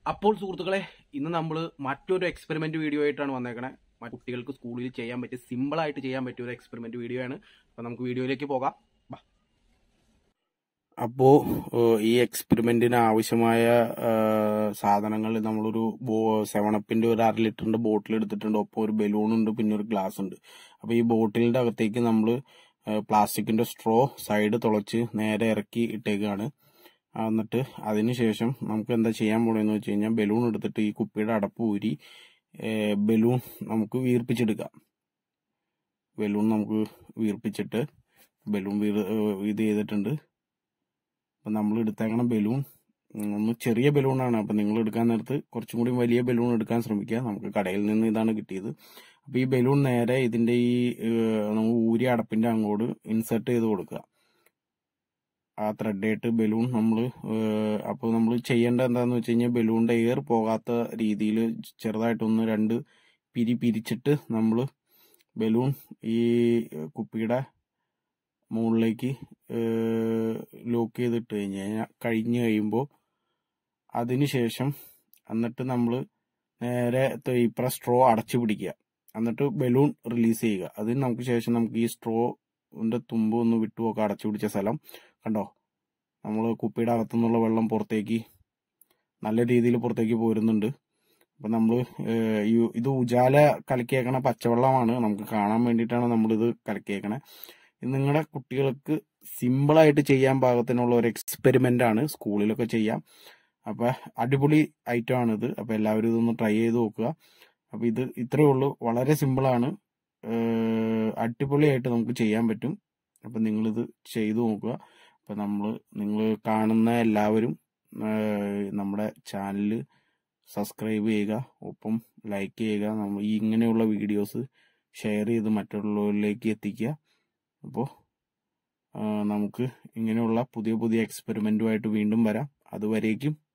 അപ്പോൾ സുഹൃത്തുക്കളെ ഇന്ന് നമ്മൾ മറ്റൊരു എക്സ്പെരിമെന്റ് വീഡിയോ ആയിട്ടാണ് വന്നേക്കണേ മറ്റ് കുട്ടികൾക്ക് സ്കൂളിൽ ചെയ്യാൻ പറ്റിയ സിമ്പിൾ ആയിട്ട് ചെയ്യാൻ പറ്റിയ ഒരു എക്സ്പെരിമെന്റ് വീഡിയോ ആണ് അപ്പൊ നമുക്ക് വീഡിയോയിലേക്ക് പോകാം അപ്പോൾ ഈ എക്സ്പെരിമെന്റിന് ആവശ്യമായ സാധനങ്ങൾ നമ്മളൊരു സെവനപ്പിന്റെ ഒരു അര ലിറ്ററിന്റെ ബോട്ടിൽ എടുത്തിട്ടുണ്ട് ഒപ്പം ഒരു ബലൂൺ ഉണ്ട് പിന്നെ ഒരു ഗ്ലാസ് ഉണ്ട് അപ്പോൾ ഈ ബോട്ടിലിന്റെ അകത്തേക്ക് നമ്മൾ പ്ലാസ്റ്റിക്കിന്റെ സ്ട്രോ സൈഡ് തുളച്ച് നേരെ ഇറക്കി ഇട്ടേക്കാണ് എന്നിട്ട് അതിനുശേഷം നമുക്ക് എന്താ ചെയ്യാൻ പോണെന്ന് വെച്ച് കഴിഞ്ഞാൽ ബലൂൺ എടുത്തിട്ട് ഈ കുപ്പിയുടെ അടപ്പ് ഊരി ബലൂൺ നമുക്ക് വീർപ്പിച്ചെടുക്കാം ബലൂൺ നമുക്ക് വീർപ്പിച്ചിട്ട് ബലൂൺ വീർ ഇത് ചെയ്തിട്ടുണ്ട് അപ്പം നമ്മൾ എടുത്തേക്കണ ബലൂൺ ഒന്ന് ചെറിയ ബലൂണാണ് അപ്പം നിങ്ങൾ എടുക്കാൻ നേരത്ത് കുറച്ചും കൂടി വലിയ ബലൂൺ എടുക്കാൻ ശ്രമിക്കുക നമുക്ക് കടയിൽ നിന്ന് ഇതാണ് കിട്ടിയത് അപ്പോൾ ഈ ബലൂൺ നേരെ ഇതിൻ്റെ ഈ നമ്മൾ ഊരിയ അടപ്പിൻ്റെ അങ്ങോട്ട് ഇൻസെർട്ട് ചെയ്ത് കൊടുക്കുക ആ ത്രെഡായിട്ട് ബലൂൺ നമ്മൾ അപ്പോൾ നമ്മൾ ചെയ്യേണ്ട എന്താണെന്ന് വെച്ച് കഴിഞ്ഞാൽ ബലൂണിൻ്റെ എയർ പോകാത്ത രീതിയിൽ ചെറുതായിട്ടൊന്ന് രണ്ട് പിരി പിരിച്ചിട്ട് നമ്മൾ ബലൂൺ ഈ കുപ്പിയുടെ മുകളിലേക്ക് ലോക്ക് ചെയ്തിട്ട് കഴിഞ്ഞ് കഴിഞ്ഞാൽ കഴിഞ്ഞ് കഴിയുമ്പോൾ അതിനുശേഷം എന്നിട്ട് നമ്മൾ നേരെ ഇപ്പറ സ്ട്രോ അടച്ചു പിടിക്കുക എന്നിട്ട് ബലൂൺ റിലീസ് ചെയ്യുക അതിന് നമുക്ക് ശേഷം നമുക്ക് ഈ സ്ട്രോന്റെ തുമ്പ് ഒന്ന് വിട്ടു നോക്കുക അടച്ചു പിടിച്ച സ്ഥലം കണ്ടോ നമ്മൾ കുപ്പിയുടെ അകത്തുനിന്നുള്ള വെള്ളം പുറത്തേക്ക് നല്ല രീതിയിൽ പുറത്തേക്ക് പോരുന്നുണ്ട് അപ്പം നമ്മൾ ഇത് ഉജാല കലക്കിയേക്കണ പച്ചവെള്ളമാണ് നമുക്ക് കാണാൻ വേണ്ടിയിട്ടാണ് നമ്മളിത് കലക്കിയേക്കണേ ഇത് നിങ്ങളുടെ കുട്ടികൾക്ക് സിമ്പിളായിട്ട് ചെയ്യാൻ പാകത്തിനുള്ള ഒരു എക്സ്പെരിമെൻ്റ് ആണ് സ്കൂളിലൊക്കെ ചെയ്യാം അപ്പോൾ അടിപൊളി ഐറ്റം ആണിത് അപ്പോൾ എല്ലാവരും ഇതൊന്ന് ട്രൈ ചെയ്ത് നോക്കുക അപ്പോൾ ഇത് ഇത്രയേ ഉള്ളൂ വളരെ സിമ്പിളാണ് അടിപൊളിയായിട്ട് നമുക്ക് ചെയ്യാൻ പറ്റും അപ്പം നിങ്ങളിത് ചെയ്തു നോക്കുക അപ്പം നമ്മൾ നിങ്ങൾ കാണുന്ന എല്ലാവരും നമ്മുടെ ചാനൽ സബ്സ്ക്രൈബ് ചെയ്യുക ഒപ്പം ലൈക്ക് ചെയ്യുക നമ്മൾ ഈ ഇങ്ങനെയുള്ള വീഡിയോസ് ഷെയർ ചെയ്ത് മറ്റുള്ളവരിലേക്ക് എത്തിക്കുക അപ്പോൾ നമുക്ക് ഇങ്ങനെയുള്ള പുതിയ പുതിയ എക്സ്പെരിമെൻറ്റുമായിട്ട് വീണ്ടും വരാം അതുവരേക്കും